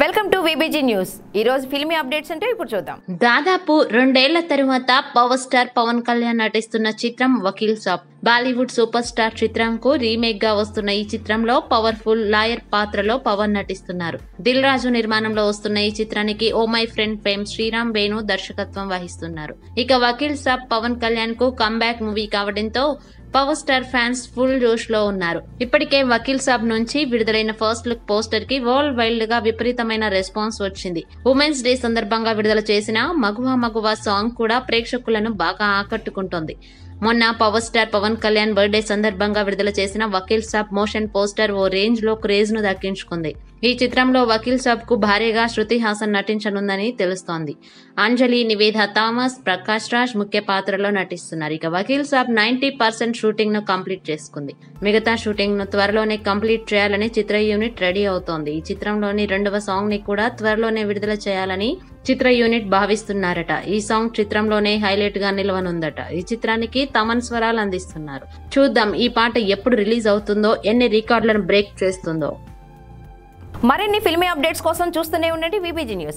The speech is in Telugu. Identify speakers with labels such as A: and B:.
A: వెల్కమ్ టు విబిజీ న్యూస్ ఈ రోజు ఫిల్మీ అప్డేట్స్ అంటే ఇప్పుడు చూద్దాం
B: దాదాపు రెండేళ్ల తరువాత పవర్ స్టార్ పవన్ కళ్యాణ్ నటిస్తున్న చిత్రం Vakeel Saab Bollywood super star చిత్రంకు రీమేక్ గా వస్తున్న ఈ చిత్రంలో పవర్ఫుల్ లాయర్ పాత్రలో పవన్ నటిస్తున్నారు దిల్ రాజు నిర్మాణంలో వస్తున్న ఈ చిత్రానికి O my friend fame Sriram Venu దర్శకత్వం వహిస్తున్నారు ఇక వకీల్ సాబ్ పవన్ కళ్యాణ్ కు కంబ్యాక్ మూవీ కావడంతో పవర్ స్టార్ ఫ్యాన్స్ ఫుల్ జోష్ లో ఉన్నారు ఇప్పటికే వకీల్ సాబ్ నుంచి విడుదలైన ఫస్ట్ లుక్ పోస్టర్ కి వరల్డ్ వైల్డ్ గా విపరీతమైన రెస్పాన్స్ వచ్చింది ఉమెన్స్ డే సందర్భంగా విడుదల చేసిన మగువ మగువ సాంగ్ కూడా ప్రేక్షకులను బాగా ఆకట్టుకుంటోంది మొన్న power star Pawan Kalyan birthday సందర్భంగా విడుదల చేసిన వకీల్ సాబ్ మోషన్ పోస్టర్ ఓ రేంజ్ లో క్రేజ్ ను దక్కించుకుంది ఈ చిత్రంలో వకీల్ సాబ్ కు భార్యగా శృతి హాసన్ నటించనుందని తెలుస్తోంది అంజలి నివేద థామస్ ప్రకాష్ రాజ్ ముఖ్య పాత్రలో నటిస్తున్నారు ఇక Vakeel Saab ninety percent shooting ను కంప్లీట్ చేసుకుంది మిగతా షూటింగ్ ను త్వరలోనే కంప్లీట్ చేయాలని చిత్ర యూనిట్ రెడీ అవుతోంది ఈ చిత్రంలోని రెండవ సాంగ్ ని కూడా త్వరలోనే విడుదల చేయాలని చిత్ర యూనిట్ భావిస్తున్నారట ఈ సాంగ్ చిత్రంలోనే హైలైట్ గా నిలవనుందట ఈ చిత్రానికి తమన్ స్వరాలు అందిస్తున్నారు చూద్దాం ఈ పాట ఎప్పుడు రిలీజ్ అవుతుందో ఎన్ని రికార్డులను బ్రేక్ చేస్తుందో
A: మరిన్ని ఫిల్మీ అప్డేట్స్ కోసం చూస్తూనే ఉండండి విబిజీ న్యూస్